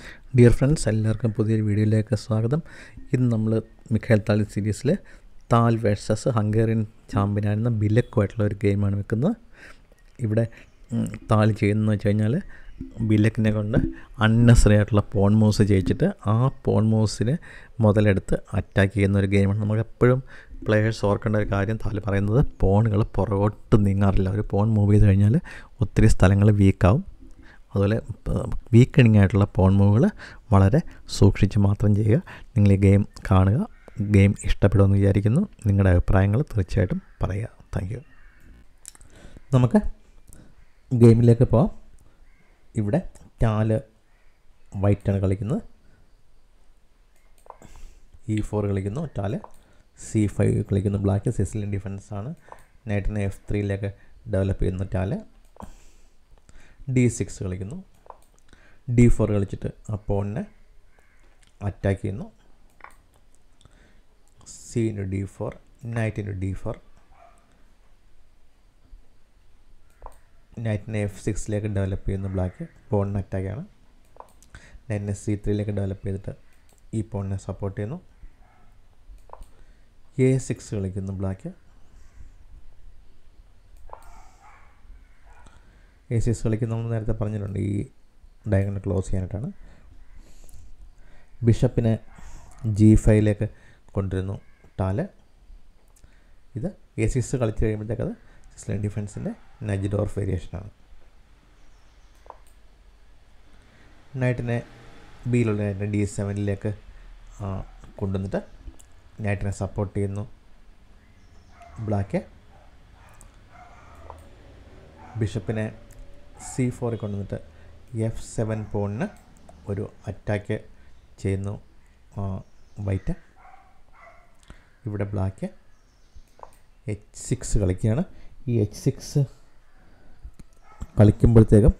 dear friends എല്ലാവർക്കും പുതിയൊരു വീഡിയോയിലേക്ക് സ്വാഗതം ഇന്ന് നമ്മൾ മിഖേൽ താലി സീരീസിൽ താൽ വേഴ്സസ് ഹംഗേറിയൻ ചാമ്പ്യനായിരുന്ന ബിലക്കുമായിട്ടുള്ള ഒരു ഗെയിമാണ് വെക്കുന്നത് ഇവിടെ ഉം, താൽ ചെയ്യുന്നതെന്ന് വെച്ച് കഴിഞ്ഞാൽ ബിലക്കിനെ കൊണ്ട് അൺനെസറി ആയിട്ടുള്ള പോൺ മൂവ്സ് ചെയ്യിച്ചിട്ട് ആ പോൺ മൂവ്സിനെ മുതലെടുത്ത് അറ്റാക്ക് ചെയ്യുന്ന ഒരു ഗെയിമാണ് നമുക്ക് എപ്പോഴും പ്ലെയേഴ്സ് ഓർക്കേണ്ട ഒരു കാര്യം താല് പറയുന്നത് പോണുകൾ പുറകോട്ട് നീങ്ങാറില്ല ഒരു പോൺ മൂവ് ചെയ്ത് കഴിഞ്ഞാൽ ഒത്തിരി സ്ഥലങ്ങൾ വീക്കാവും അതുപോലെ വീക്കണിങ് ആയിട്ടുള്ള പോൺ മൂവുകൾ വളരെ സൂക്ഷിച്ച് മാത്രം ചെയ്യുക നിങ്ങൾ ഈ ഗെയിം കാണുക ഗെയിം ഇഷ്ടപ്പെടുമെന്ന് വിചാരിക്കുന്നു നിങ്ങളുടെ അഭിപ്രായങ്ങൾ തീർച്ചയായിട്ടും പറയുക താങ്ക് യു നമുക്ക് ഗെയിമിലേക്ക് പോവാം ഇവിടെ ടാല് വൈറ്റാണ് കളിക്കുന്നത് ഇ ഫോർ കളിക്കുന്നു ടാല് സി ഫൈവ് കളിക്കുന്നു ബ്ലാക്ക് സിസിലിയൻ ഡിഫൻസ് ആണ് നൈറ്റിനെ എഫ് ത്രീയിലേക്ക് ഡെവലപ്പ് ചെയ്യുന്ന ടാല് ഡി സിക്സ് കളിക്കുന്നു ഡി ഫോർ കളിച്ചിട്ട് ആ പോണിനെ അറ്റാക്ക് ചെയ്യുന്നു C into D four knight into D four നൈറ്റിനെ എഫ് സിക്സിലേക്ക് ഡെവലപ്പ് ചെയ്യുന്ന ബ്ലാക്ക് പോണിനെ അറ്റാക്കാണ് നൈറ്റിനെ സി ത്രീയിലേക്ക് ഡെവലപ്പ് ചെയ്തിട്ട് ഈ പോണിനെ സപ്പോർട്ട് ചെയ്യുന്നു എ സിക്സ് കളിക്കുന്നു ബ്ലാക്ക് എ സിക്സ് കളിക്കുന്ന നമ്മൾ നേരത്തെ പറഞ്ഞിട്ടുണ്ട് ഈ ഡയഗണൽ ക്ലോസ് ചെയ്യാനായിട്ടാണ് ബിഷപ്പിനെ ജി ഫൈവിലേക്ക് കൊണ്ടുവരുന്നു ടാല് ഇത് എ സിക്സ് കളിച്ച് കഴിയുമ്പോഴത്തേക്ക് അത് സിസ്ലൈൻ ഡിഫൻസിൻ്റെ നജിഡോർഫ് വേരിയേഷനാണ് നൈറ്റിനെ ബിയിലുള്ള നൈറ്റിനെ ഡി സെവനിലേക്ക് കൊണ്ടുവന്നിട്ട് നൈറ്റിനെ സപ്പോർട്ട് ചെയ്യുന്നു ബ്ലാക്ക് ബിഷപ്പിനെ സി ഫോറിൽ കൊണ്ടുവന്നിട്ട് എഫ് സെവൻ പോണിന് ഒരു അറ്റാക്ക് ചെയ്യുന്നു വൈറ്റ് ഇവിടെ ബ്ലാക്ക് എച്ച് സിക്സ് കളിക്കുകയാണ് ഈ എച്ച് സിക്സ് കളിക്കുമ്പോഴത്തേക്കും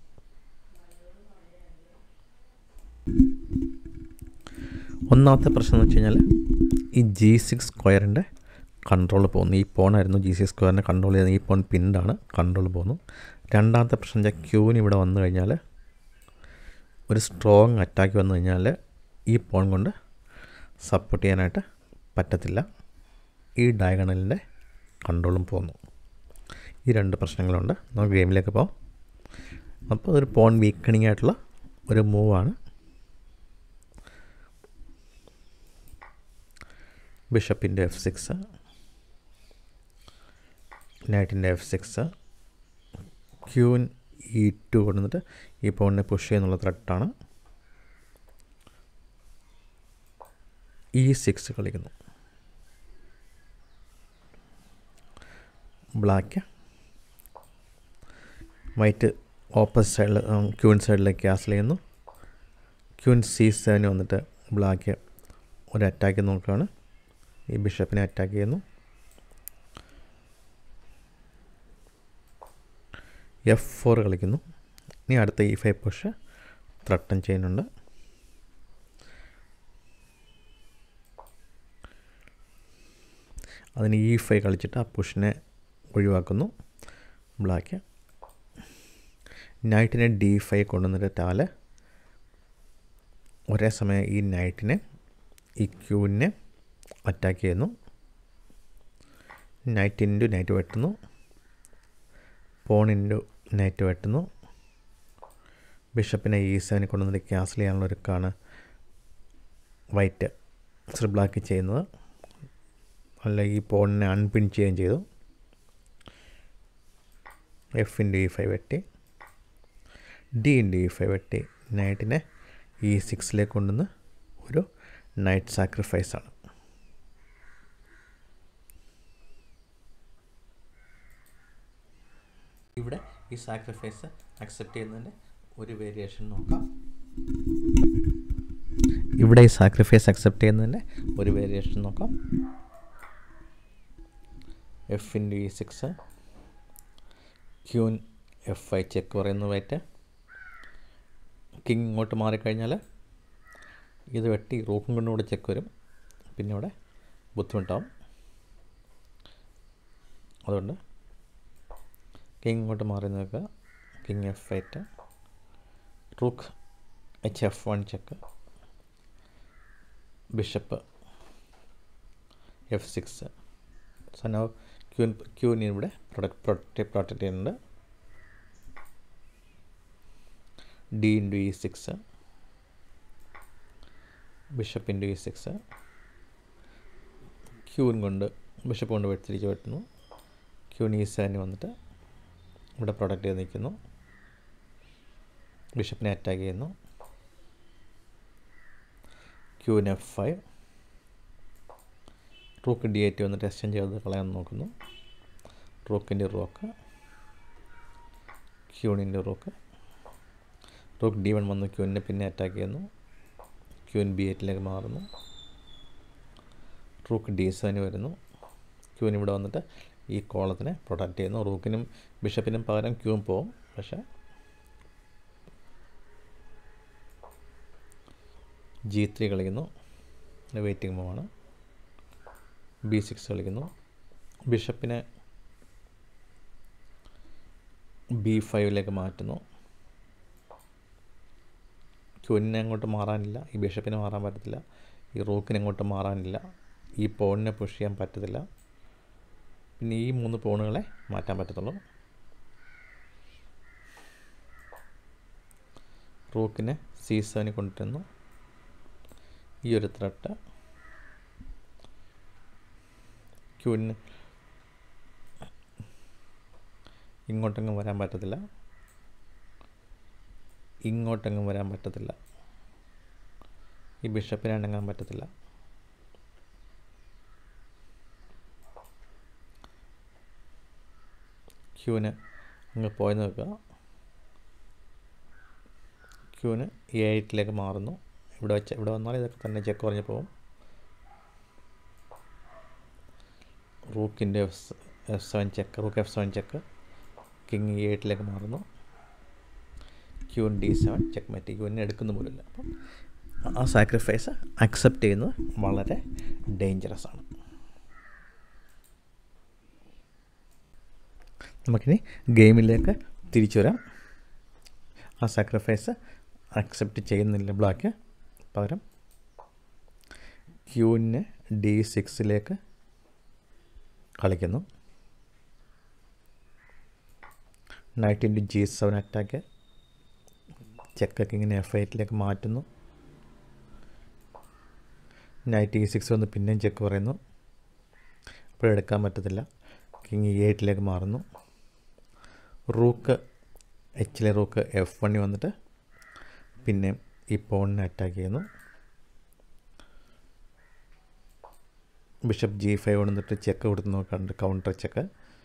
ഒന്നാമത്തെ പ്രശ്നം എന്ന് വെച്ച് കഴിഞ്ഞാൽ ഈ ജി സിക്സ് സ്ക്വയറിൻ്റെ കൺട്രോൾ പോകുന്നു ഈ പോണായിരുന്നു ജി സിക്സ് സ്ക്വയറിനെ കൺട്രോൾ ചെയ്യുന്നത് ഈ പോൺ പിൻഡാണ് കൺട്രോൾ പോകുന്നു രണ്ടാമത്തെ പ്രശ്നം വെച്ചാൽ ക്യൂവിന് ഇവിടെ വന്നു കഴിഞ്ഞാൽ ഒരു സ്ട്രോങ് അറ്റാക്ക് വന്നു കഴിഞ്ഞാൽ ഈ പോൺ കൊണ്ട് സപ്പോർട്ട് ചെയ്യാനായിട്ട് പറ്റത്തില്ല ഈ ഡയഗണലിൻ്റെ കൺട്രോളും പോകുന്നു ഈ രണ്ട് പ്രശ്നങ്ങളുണ്ട് നമുക്ക് ഗെയിമിലേക്ക് പോകാം അപ്പോൾ ഒരു പോൺ വീക്കണിങ് ആയിട്ടുള്ള ഒരു മൂവാണ് ബിഷപ്പിൻ്റെ എഫ് സിക്സ് നൈറ്റിൻ്റെ F six queen E two കൊണ്ടുവന്നിട്ട് ഈ പോണിനെ പുഷ് ചെയ്യുന്നുള്ള ത്രെട്ടാണ് ഇ സിക്സ് കളിക്കുന്നു ബ്ലാക്ക് വൈറ്റ് ഓപ്പോസിറ്റ് സൈഡിൽ ക്യൂൻ സൈഡിലേക്ക് ക്യാസൽ ചെയ്യുന്നു ക്യൂൻ സി സെവന് വന്നിട്ട് ബ്ലാക്ക് ഒരു അറ്റാക്ക് നോക്കുകയാണ് ഈ ബിഷപ്പിനെ അറ്റാക്ക് ചെയ്യുന്നു എഫ് ഫോർ കളിക്കുന്നു ഇനി അടുത്ത ഇ ഫൈവ് പുഷ് ത്രട്ടൻ ചെയ്യുന്നുണ്ട് അതിന് ഇ ഫൈവ് കളിച്ചിട്ട് ആ പുഷിനെ ഒഴിവാക്കുന്നു ബ്ലാക്ക് നൈറ്റിനെ ഡി ഫൈവ് കൊണ്ടുവന്നിട്ട് ടാല് ഒരേ സമയം ഈ നൈറ്റിനെ ഈ ക്യൂവിനെ അറ്റാക്ക് ചെയ്യുന്നു നൈറ്റ് ഇൻറ്റു നൈറ്റ് വെട്ടുന്നു പോൺ ഇൻറ്റു നൈറ്റ് വെട്ടുന്നു ബിഷപ്പിനെ ഈ സെവനെ കൊണ്ടുവന്നിട്ട് ക്യാൻസൽ ചെയ്യാനുള്ള ഒരുക്കാണ് വൈറ്റ് ശ്രീ ബ്ലാക്ക് ചെയ്യുന്നത് അല്ല ഈ പോണിനെ അൺപിൻ ചെയ്യുകയും ചെയ്തു എഫ് ഇൻറ്റു ഇ ഫൈവ് വെട്ടി ഡി ഇൻറ്റു ഇ ഫൈവ് വെട്ടി നൈറ്റിനെ ഈ സിക്സിലേക്ക് കൊണ്ടുവന്ന് ഒരു നൈറ്റ് സാക്രിഫൈസാണ് ഇവിടെ ഈ സാക്രിഫൈസ് അക്സെപ്റ്റ് ചെയ്യുന്നതിൻ്റെ ഒരു വേരിയേഷൻ നോക്കാം ഇവിടെ ഈ സാക്രിഫൈസ് അക്സെപ്റ്റ് ചെയ്യുന്നതിൻ്റെ ഒരു വേരിയേഷൻ നോക്കാം F into E six queen F I check പറയുന്നു വൈറ്റ് കിങ് ഇങ്ങോട്ട് മാറിക്കഴിഞ്ഞാൽ ഇത് വെട്ടി റൂഫും കൊണ്ടുകൂടെ ചെക്ക് വരും പിന്നെ ഇവിടെ ബുദ്ധിമുട്ടാവും അതുകൊണ്ട് കിങ് ഇങ്ങോട്ട് മാറി നിൽക്കുക king F eight rook H F one check bishop F six so no queen queen ഇവിടെ പ്രൊഡക്റ്റ് പ്രൊട്ടക്റ്റ് പ്രൊട്ടക്റ്റ് ചെയ്യുന്നുണ്ട് D into E six bishop into E six queen കൊണ്ട് ബിഷപ്പ് കൊണ്ട് തിരിച്ച് വെട്ടുന്നു ക്യൂൻ ഇ സെവന് വന്നിട്ട് ഇവിടെ product ചെയ്ത് നിൽക്കുന്നു ബിഷപ്പിനെ അറ്റാക്ക് ചെയ്യുന്നു queen F five rook D eight വന്നിട്ട് എക്സ്ചേഞ്ച് ചെയ്ത് കളയാൻ നോക്കുന്നു റൂക്കിൻ്റെ റോക്ക് ക്യൂണിൻ്റെ റോക്ക് റൂക്ക് ഡി വൺ വന്ന് ക്യൂനിനെ പിന്നെ അറ്റാക്ക് ചെയ്യുന്നു ക്യൂൻ ബി എയ്റ്റിലേക്ക് മാറുന്നു റൂക്ക് ഡി സെവന് വരുന്നു ക്യൂൻ ഇവിടെ വന്നിട്ട് ഈ കോളത്തിനെ പ്രൊട്ടക്റ്റ് ചെയ്യുന്നു റൂക്കിനും ബിഷപ്പിനും പകരം ക്യൂൻ പോവും പക്ഷേ ജി ത്രീ കളിക്കുന്നു വെയിറ്റിംഗ് മൂവാണ് ബി സിക്സ് കളിക്കുന്നു ബിഷപ്പിനെ ബി ഫൈവിലേക്ക് മാറ്റുന്നു ക്യൂനിനെ അങ്ങോട്ട് മാറാനില്ല ഈ ബിഷപ്പിനെ മാറാൻ പറ്റത്തില്ല ഈ റൂക്കിനെ അങ്ങോട്ട് മാറാനില്ല ഈ പോണിനെ പുഷ് ചെയ്യാൻ പറ്റത്തില്ല പിന്നെ ഈ മൂന്ന് പോണുകളെ മാറ്റാൻ പറ്റത്തുള്ളൂ റൂക്കിനെ സി സെവന് കൊണ്ടുവരുന്നു ഈ ഒരു ത്രെട്ട് ക്യൂവിന് ഇങ്ങോട്ടെങ്ങും വരാൻ പറ്റത്തില്ല ഇങ്ങോട്ടെങ്ങും വരാൻ പറ്റത്തില്ല ഈ ബിഷപ്പിനെ അടങ്ങാൻ പറ്റത്തില്ല ക്യൂവിന് അങ്ങ് പോയി നോക്കുക ക്യൂവിന് എ എയ്റ്റിലേക്ക് മാറുന്നു ഇവിടെ വെച്ച് ഇവിടെ വന്നാൽ ഇതൊക്കെ തന്നെ ചെക്ക് കുറഞ്ഞ് പോകും റൂക്കിൻ്റെ F F seven check rook F seven check king E എയ്റ്റിലേക്ക് മാറുന്നു ക്യൂൻ ഡി സെവൻ ചെക്ക് മാറ്റി ക്യൂവിനെ എടുക്കുന്ന പോലില്ല അപ്പം ആ സാക്രിഫൈസ് അക്സെപ്റ്റ് ചെയ്യുന്നത് വളരെ ഡേഞ്ചറസ് ആണ് നമുക്കിനി ഗെയിമിലേക്ക് തിരിച്ചു വരാം ആ സാക്രിഫൈസ് അക്സെപ്റ്റ് ചെയ്യുന്നില്ല ബ്ലാക്ക് പകരം ക്യൂവിനെ ഡി സിക്സിലേക്ക് കളിക്കുന്നു knight into G seven attack ചെക്കൊക്കെ ഇങ്ങനെ എഫ് എയ്റ്റിലേക്ക് മാറ്റുന്നു നൈറ്റ് ഇ സിക്സ് വന്ന് പിന്നെയും ചെക്ക് പറയുന്നു അപ്പോഴെടുക്കാൻ പറ്റത്തില്ല കിങ് ഇ എയ്റ്റിലേക്ക് മാറുന്നു റൂക്ക് എച്ചിലെ റൂക്ക് എഫ് വണ്ണി വന്നിട്ട് പിന്നെ ഈ പോണിനെ അറ്റാക്ക് ചെയ്യുന്നു ബിഷപ്പ് ജി ഫൈവ് വന്നിട്ട് ചെക്ക് കൊടുത്ത് നോക്കാറുണ്ട് കൗണ്ടർ ചെക്ക്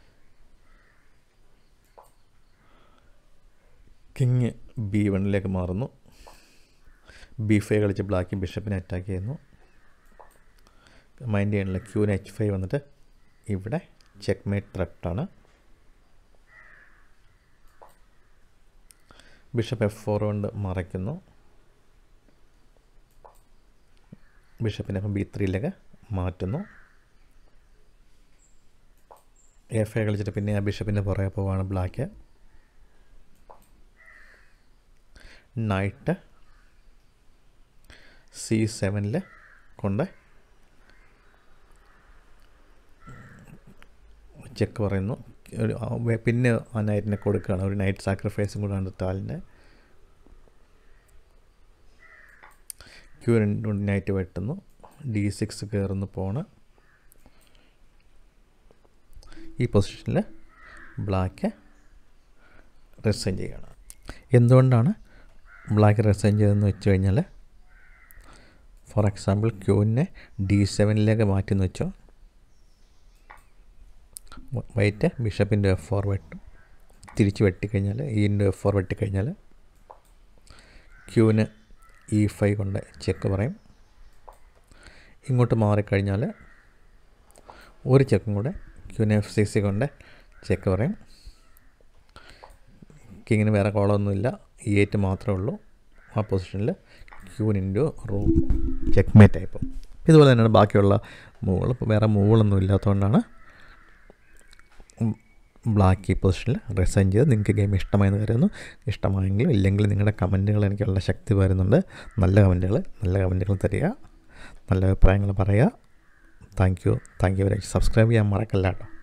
കിങ് ബി വണ്ണിലേക്ക് മാറുന്നു ബി ഫൈവ് കളിച്ച് ബ്ലാക്ക് ബിഷപ്പിനെ അറ്റാക്ക് ചെയ്യുന്നു മൈൻഡ് ചെയ്യാനുള്ള ക്യൂന് എച്ച് ഫൈവ് വന്നിട്ട് ഇവിടെ ചെക്ക് മേറ്റ് ത്രെട്ടാണ് ബിഷപ്പ് എഫ് ഫോർ കൊണ്ട് മറയ്ക്കുന്നു ബിഷപ്പിനെ ബി ത്രീയിലേക്ക് മാറ്റുന്നു എഫ് എ കളിച്ചിട്ട് പിന്നെ ആ ബിഷപ്പിൻ്റെ പുറകെ പോവാണ് ബ്ലാക്ക് നൈറ്റ് സി സെവനിൽ കൊണ്ട് ചെക്ക് പറയുന്നു ഒരു പിന്നെ ആ നൈറ്റിനെ കൊടുക്കുകയാണ് ഒരു നൈറ്റ് സാക്രിഫൈസും കൂടാണ് താലിൻ്റെ ക്യൂ രണ്ട് നൈറ്റ് വെട്ടുന്നു ഡി സിക്സ് കയറുന്നു പോണ് ഈ പൊസിഷനിൽ ബ്ലാക്ക് റിസൈൻ ചെയ്യുകയാണ് എന്തുകൊണ്ടാണ് ബ്ലാക്ക് റിസൈൻ ചെയ്തതെന്ന് വെച്ച് കഴിഞ്ഞാൽ ഫോർ എക്സാമ്പിൾ ക്യൂവിനെ ഡി സെവനിലേക്ക് മാറ്റിയെന്ന് വെച്ചോ വൈറ്റ് ബിഷപ്പിൻ്റെ എഫ് ഫോർ വെട്ടും തിരിച്ച് വെട്ടിക്കഴിഞ്ഞാൽ ഇൻ്റെ എഫ് ഫോർ വെട്ടിക്കഴിഞ്ഞാൽ ക്യൂവിന് ഇ ഫൈവ് കൊണ്ട് ചെക്ക് പറയും ഇങ്ങോട്ട് മാറിക്കഴിഞ്ഞാൽ ഒരു ചെക്കും കൂടെ ക്യൂവിന് എഫ് സിക്സ് കൊണ്ട് ചെക്ക് പറയും കിങ്ങിന് വേറെ കോളമൊന്നുമില്ല ഇ എയ്റ്റ് മാത്രമേ ഉള്ളൂ ആ പൊസിഷനിൽ queen into rook check mate ആയിപ്പോൾ ഇതുപോലെ തന്നെയാണ് ബാക്കിയുള്ള മൂവുകൾ ഇപ്പോൾ വേറെ മൂവുകളൊന്നും ഇല്ലാത്തതുകൊണ്ടാണ് ബ്ലാക്ക് ഈ പൊസിഷനിൽ റിസൈൻ ചെയ്ത് നിങ്ങൾക്ക് ഗെയിം ഇഷ്ടമായെന്ന് കരുതുന്നു ഇഷ്ടമായെങ്കിലും ഇല്ലെങ്കിലും നിങ്ങളുടെ കമൻറ്റുകൾ എനിക്കുള്ള ശക്തി വരുന്നുണ്ട് നല്ല കമൻറ്റുകൾ നല്ല കമൻറ്റുകൾ തരിക നല്ല അഭിപ്രായങ്ങൾ പറയുക thank you thank you very much subscribe ചെയ്യാൻ മറക്കല്ല കേട്ടോ